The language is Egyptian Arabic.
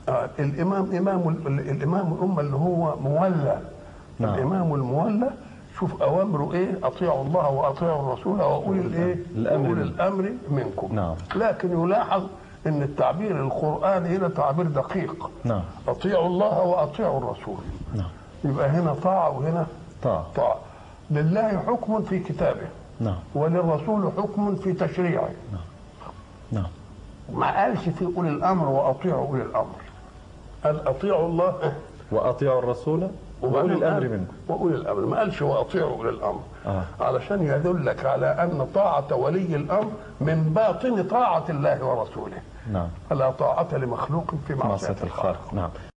آه الامام امام ال- الامام الامه اللي هو مولى نعم. الامام المولى شوف اوامره ايه اطيعوا الله واطيعوا الرسول واولي الايه الأمر واولي منكم. الامر منكم نعم. لكن يلاحظ ان التعبير القراني هنا تعبير دقيق نعم اطيعوا الله واطيعوا الرسول نعم يبقى هنا طاعه وهنا طاعة طاعه لله حكم في كتابه نعم وللرسول حكم في تشريعه نعم ما قالش في اولي الامر واطيعوا اولي الامر قال اطيعوا الله وأطيعوا الرسول وأولي الأمر منكم واولي الامر ما قالش واطيعوا اولي الامر آه. علشان يدلك على ان طاعه ولي الامر من باطن طاعه الله ورسوله نعم فلا طاعه لمخلوق في معصيه معصية الخالق الخالق نعم